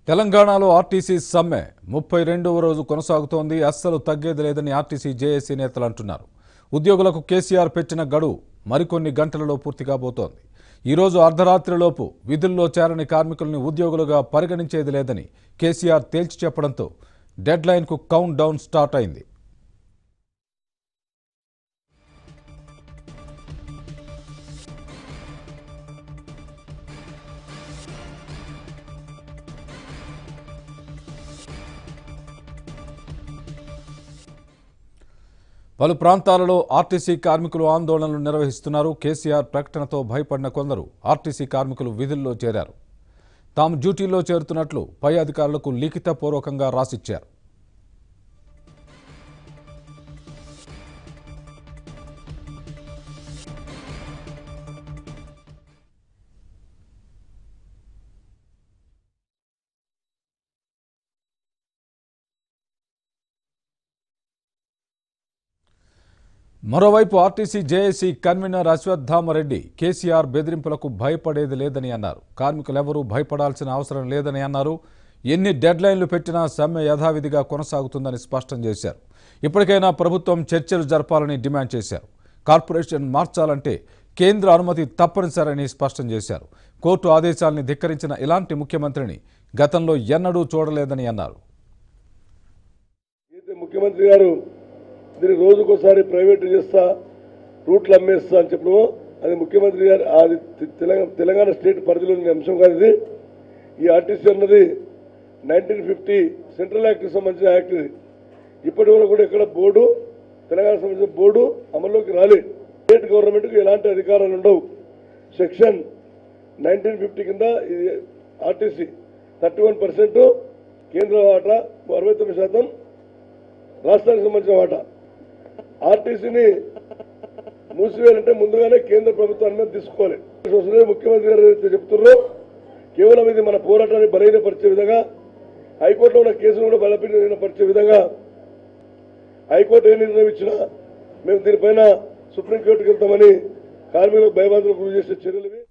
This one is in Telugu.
తెలంగాణలో ఆర్టీసీ సమ్మె ముప్పై రెండవ రోజు కొనసాగుతోంది అస్సలు తగ్గేది లేదని ఆర్టీసీ జేఏసీ నేతలు అంటున్నారు ఉద్యోగులకు కేసీఆర్ పెట్టిన గడువు మరికొన్ని గంటలలో పూర్తి కాబోతోంది ఈరోజు అర్ధరాత్రిలోపు విధుల్లో చేరని కార్మికుల్ని ఉద్యోగులుగా పరిగణించేది లేదని కేసీఆర్ తేల్చి చెప్పడంతో డెడ్ లైన్కు కౌంట్ డౌన్ స్టార్ట్ అయింది పలు ప్రాంతాలలో ఆర్టీసీ కార్మికులు ఆందోళనలు నిర్వహిస్తున్నారు కేసీఆర్ ప్రకటనతో భయపడిన కొందరు ఆర్టీసీ కార్మికులు విధుల్లో చేరారు తాము డ్యూటీలో చేరుతున్నట్లు పై అధికారులకు లిఖితపూర్వకంగా రాసిచ్చారు మరోవైపు RTC JAC convener Ashwathama Reddy KCR బెదిరింపులకు భయపడేది లేదని అన్నారు కార్మికులెవరూ భయపడాల్సిన అవసరం లేదని అన్నారు ఎన్ని డెడ్లైన్లు పెట్టినా సమ్మె యథావిధిగా కొనసాగుతుందని స్పష్టం చేశారు ఇప్పటికైనా ప్రభుత్వం చర్చలు జరపాలని డిమాండ్ చేశారు కార్పొరేషన్ మార్చాలంటే కేంద్ర అనుమతి తప్పనిసరని స్పష్టం చేశారు కోర్టు ఆదేశాల్ని ధిక్కరించిన ఇలాంటి ముఖ్యమంత్రిని గతంలో ఎన్నడూ చూడలేదని అన్నారు అయితే ముఖ్యమంత్రి గారు దీన్ని రోజుకోసారి ప్రైవేట్ చేస్తా రూట్లు అమ్మేస్తా అని చెప్పడం అది ముఖ్యమంత్రి గారు అది తె- తెలంగాణ తెలంగాణ స్టేట్ పరిధిలోని అంశం కాదు ఇది ఈ ఆర్టీసీ అన్నది నైన్టీన్ ఫిఫ్టీ సెంట్రల్ యాక్ట్కి సంబంధించిన యాక్ట్ ఇది ఇప్పటి వరకు కూడా ఇక్కడ బోర్డు తెలంగాణ సంబంధించిన బోర్డు అమల్లోకి రాలేదు స్టేట్ గవర్నమెంట్కి ఎలాంటి అధికారాలు ఉండవు సెక్షన్ నైన్టీన్ ఫిఫ్టీ కింద ఇది ఆర్టీసీ థర్టీ వన్ పర్సెంట్ కేంద్ర వాటా అరవై తొమ్మిది శాతం రాష్ట్రానికి సంబంధించిన వాటా ఆర్టీసీని మూసివేయాలంటే ముందుగానే కేంద్ర ప్రభుత్వం అనుమతి తీసుకోవాలి వస్తుంది ముఖ్యమంత్రి గారు ఏదైతే చెప్తున్నారో కేవలం ఇది మన పోరాటాన్ని బలహీనపరిచే విధంగా హైకోర్టులో ఉన్న కేసును కూడా బలహీనపరిచే విధంగా హైకోర్టు ఏ నిర్ణయం ఇచ్చినా మేము దీనిపైన సుప్రీంకోర్టుకి వెళ్తామని కార్మికులకు భయబాధలకు గురి చేసే చర్యలు ఇవి